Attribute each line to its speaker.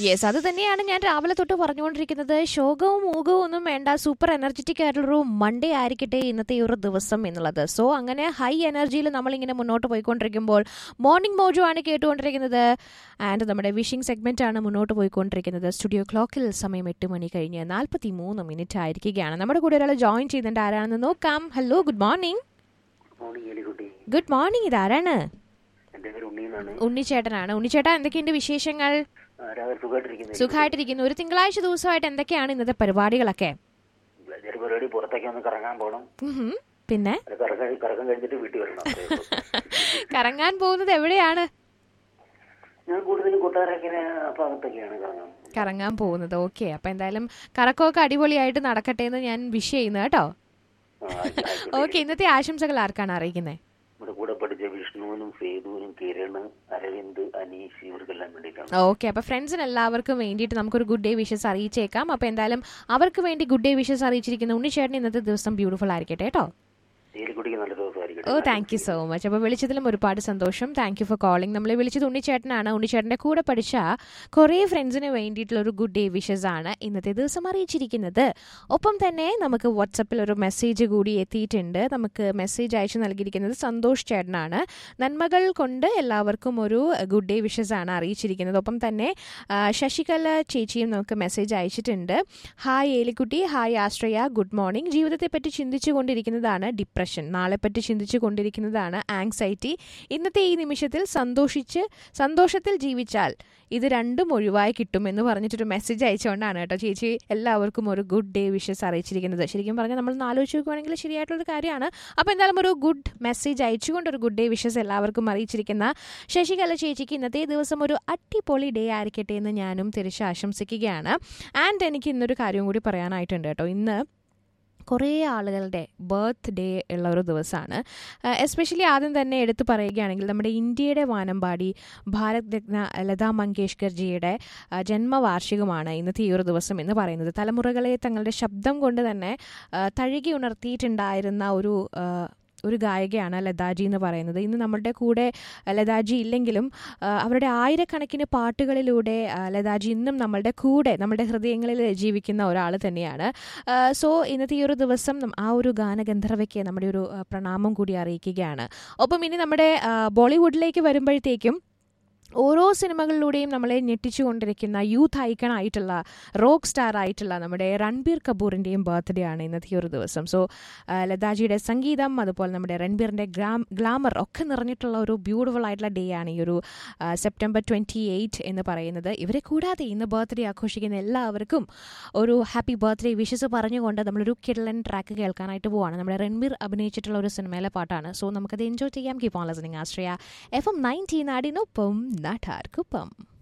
Speaker 1: Yes അത് തന്നെയാണ് ഞാൻ രാവിലെ തൊട്ട് പറഞ്ഞുകൊണ്ടിരിക്കുന്നത് ശോകവും മൂകവും ഒന്നും വേണ്ട സൂപ്പർ എനർജറ്റിക് ആയിട്ടുള്ളൊരു മൺഡേ ആയിരിക്കട്ടെ ഇന്നത്തെ ഈ ഒരു ദിവസം എന്നുള്ളത് സോ അങ്ങനെ ഹൈ എനർജിയിൽ നമ്മളിങ്ങനെ മുന്നോട്ട് പോയിക്കൊണ്ടിരിക്കുമ്പോൾ മോർണിംഗ് മോജോ ആണ് കേട്ടുകൊണ്ടിരിക്കുന്നത് ആൻഡ് നമ്മുടെ വിഷിംഗ് സെഗ്മെന്റ് ആണ് മുന്നോട്ട് പോയിക്കൊണ്ടിരിക്കുന്നത് സ്റ്റുഡിയോ ക്ലോക്കിൽ സമയം എട്ട് മണി കഴിഞ്ഞ് നാൽപ്പത്തി മൂന്ന് മിനിറ്റ് ആയിരിക്കുകയാണ് നമ്മുടെ കൂടെ ഒരാൾ ജോയിൻ ചെയ്തിട്ടുണ്ട് ആരാണെന്ന് നോക്കാം hello good morning
Speaker 2: morning Elikkutty
Speaker 1: good morning ഇതാരാണ്
Speaker 2: എന്റെ പേര് ഉണ്ണിന്നാണ്
Speaker 1: ഉണ്ണിച്ചേട്ടനാണ് ഉണ്ണിച്ചേട്ടാ എന്തൊക്കെയുണ്ട് വിശേഷങ്ങൾ
Speaker 2: രാവിലെ സുഖമായിട്ടിരിക്കുന്നു
Speaker 1: സുഖമായിട്ടിരിക്കുന്നു ഒരു തിങ്കളാഴ്ച ദിവസമായിട്ട് എന്തൊക്കെയാണ് ഇന്നത്തെ പരിപാടികളൊക്കെ
Speaker 2: ചെറിയ പരിപാടി പുറത്തേക്ക് ഒന്ന് കറങ്ങാൻ പോകണം
Speaker 1: ഉഹും. പിന്നെ
Speaker 2: അത് കറങ്ങാൻ കറക്കം കഴിഞ്ഞിട്ട് വീട്ടിൽ വരണം അത്രേ ഉള്ളൂ.
Speaker 1: കറങ്ങാൻ പോകുന്നത് എവിടെയാണ്
Speaker 2: ഞാൻ കൂടുതലും കൊട്ടാരക്കര ഭാഗത്തൊക്കെയാണ് കറങ്ങാൻ
Speaker 1: കറങ്ങാൻ പോകുന്നത് ഓക്കെ അപ്പൊ എന്തായാലും കറക്കമൊക്കെ അടിപൊളിയായിട്ട് നടക്കട്ടെ എന്ന് ഞാൻ വിഷ് ചെയ്യുന്നു കേട്ടോ
Speaker 2: ആ, ആയിക്കോട്ടെ.
Speaker 1: ഓക്കെ ഇന്നത്തെ ആശംസകൾ ആർക്കാണ് അറിയിക്കുന്നത്
Speaker 2: നമ്മുടെ കൂടെ പഠിച്ച വിഷ്ണുവിനും സേതുവിനും കിരണ് അരവിന്ദ് അനീഷ് ഇവർക്കെല്ലാം വേണ്ടിയിട്ടാണ്
Speaker 1: ഓക്കെ അപ്പൊ ഫ്രണ്ട്സിന് എല്ലാവർക്കും വേണ്ടിയിട്ട് നമുക്കൊരു ഗുഡ് ഡേ വിഷസ് അറിയിച്ചേക്കാം അപ്പൊ എന്തായാലും അവർക്ക് വേണ്ടി ഗുഡ് ഡേ വിഷസ് അറിയിച്ചിരിക്കുന്ന ഉണ്ണിച്ചേട്ടൻ ഇന്നത്തെ ദിവസം ബ്യൂട്ടിഫുൾ ആയിരിക്കട്ടെ കേട്ടോ
Speaker 2: എലിക്കുട്ടിക്ക് നല്ല
Speaker 1: ഓ
Speaker 2: ദിവസമായിരിക്കും
Speaker 1: താങ്ക് യു സോ മച്ച് അപ്പോൾ വിളിച്ചതിലും ഒരുപാട് സന്തോഷം താങ്ക് യു ഫോർ കോളിംഗ് നമ്മളെ വിളിച്ചത് ഉണ്ണിച്ചേട്ടനാണ് ഉണ്ണിച്ചേട്ടൻ്റെ കൂടെ പഠിച്ച കുറേ ഫ്രണ്ട്സിന് വേണ്ടിയിട്ടുള്ള ഒരു ഗുഡ് ഡേ വിഷസ് ആണ് ഇന്നത്തെ ദിവസം അറിയിച്ചിരിക്കുന്നത് ഒപ്പം തന്നെ നമുക്ക് വാട്സപ്പിൽ ഒരു മെസ്സേജ് കൂടി എത്തിയിട്ടുണ്ട് നമുക്ക് മെസ്സേജ് അയച്ചു നൽകിയിരിക്കുന്നത് സന്തോഷ് ചേട്ടനാണ് നന്മകൾ കൊണ്ട് എല്ലാവർക്കും ഒരു ഗുഡ് ഡേ വിഷസ് ആണ് അറിയിച്ചിരിക്കുന്നത് ഒപ്പം തന്നെ ആ, ശശികല ചേച്ചിയും നമുക്ക് മെസ്സേജ് അയച്ചിട്ടുണ്ട് hi Elikkutty hi Ashraya good morning ജീവിതത്തെപ്പറ്റി ചിന്തിച്ചു കൊണ്ടിരിക്കുന്നതാണ് ഡിപ്രഷൻ നാളെപ്പറ്റി ചിന്തിച്ചു കൊണ്ടിരിക്കുന്നതാണ് ആങ്സൈറ്റി ഇന്നത്തെ ഈ നിമിഷത്തിൽ സന്തോഷിച്ച് സന്തോഷത്തിൽ ജീവിച്ചാൽ ഇത് രണ്ടും ഒഴിവായി കിട്ടും എന്ന് പറഞ്ഞിട്ടൊരു മെസ്സേജ് അയച്ചുകൊണ്ടാണ് കേട്ടോ ചേച്ചി എല്ലാവർക്കും ഒരു ഗുഡ് ഡേ വിഷസ് അറിയിച്ചിരിക്കുന്നത് ശരിക്കും പറഞ്ഞാൽ നമ്മൾ ആലോചിച്ച് നോക്കുവാണെങ്കിൽ ശരിയായിട്ടുള്ളൊരു കാര്യമാണ് അപ്പോൾ എന്തായാലും ഒരു ഗുഡ് മെസ്സേജ് അയച്ചുകൊണ്ട് ഒരു ഗുഡ് ഡേ വിഷസ് എല്ലാവർക്കും അറിയിച്ചിരിക്കുന്ന ശശികല ചേച്ചിക്ക് ഇന്നത്തെ ദിവസം ഒരു അടിപൊളി ഡേ ആയിരിക്കട്ടെ എന്ന് ഞാനും തിരിച്ച് ആശംസിക്കുകയാണ് ആൻഡ് എനിക്ക് ഇന്നൊരു കാര്യം കൂടി പറയാനായിട്ടുണ്ട് കേട്ടോ ഇന്ന് കുറേ ആളുകളുടെ ബർത്ത് ഡേ ഉള്ള ഒരു ദിവസമാണ് എസ്പെഷ്യലി ആദ്യം തന്നെ എടുത്തു പറയുകയാണെങ്കിൽ നമ്മുടെ ഇന്ത്യയുടെ വാനമ്പാടി ഭാരത് രത്ന ലതാ മങ്കേഷ്കർജിയുടെ ആ, ജന്മവാർഷികമാണ് ഇന്നത്തെ ഈ ഒരു ദിവസം എന്ന് പറയുന്നത് തലമുറകളെ തങ്ങളുടെ ശബ്ദം കൊണ്ട് തന്നെ ആ, തഴുകി ഉണർത്തിയിട്ടുണ്ടായിരുന്ന ഒരു ആ, ഒരു ഗായികയാണ് ലതാജി എന്ന് പറയുന്നത് ഇന്ന് നമ്മളുടെ കൂടെ ലതാജി ഇല്ലെങ്കിലും ആ, അവരുടെ ആയിരക്കണക്കിന് പാട്ടുകളിലൂടെ ആ, ലതാജി ഇന്നും നമ്മളുടെ കൂടെ നമ്മുടെ ഹൃദയങ്ങളിൽ ജീവിക്കുന്ന ഒരാൾ തന്നെയാണ് സോ ഇന്നത്തെ ഈ ഒരു ദിവസം നം- ആ ഒരു ഗാനഗന്ധർവയ്ക്ക് നമ്മുടെ ഒരു ആ, പ്രണാമം കൂടി അറിയിക്കുകയാണ് ഒപ്പം ഇനി നമ്മുടെ ആ, ബോളിവുഡിലേക്ക് വരുമ്പോഴത്തേക്കും ഓരോ സിനിമകളിലൂടെയും നമ്മളെ ഞെട്ടിച്ചുകൊണ്ടിരിക്കുന്ന യൂത്ത് ഐക്കൺ ആയിട്ടുള്ള റോക്ക് സ്റ്റാർ ആയിട്ടുള്ള നമ്മുടെ രൺബീർ കപൂറിൻ്റെയും ബർത്ത്ഡേ ആണ് ഇന്നത്തെ ഈ ഒരു ദിവസം സോ ലതാജിയുടെ സംഗീതം അതുപോലെ നമ്മുടെ രൺബീറിൻ്റെ ഗ്ലാം ഗ്ലാമർ ഒക്കെ നിറഞ്ഞിട്ടുള്ള ഒരു ബ്യൂട്ടിഫുൾ ആയിട്ടുള്ള ഡേ ആണ് ഈ ഒരു ആ, സെപ്റ്റംബർ ട്വൻറ്റി എയ്റ്റ് എന്ന് പറയുന്നത് ഇവരെ കൂടാതെ ഇന്ന് ബർത്ത്ഡേ ആഘോഷിക്കുന്ന എല്ലാവർക്കും ഒരു ഹാപ്പി ബർത്ത്ഡേ വിഷസ് പറഞ്ഞുകൊണ്ട് നമ്മളൊരു കിഡലൻ ട്രാക്ക് കേൾക്കാനായിട്ട് പോവാണ് നമ്മുടെ രൺബീർ അഭിനയിച്ചിട്ടുള്ള ഒരു സിനിമയിലെ പാട്ടാണ് സോ നമുക്കത് എൻജോയ് ചെയ്യാം keep on listening Ashraya F M nineteen നാടിനൊപ്പം നാട്ടാർക്കൊപ്പം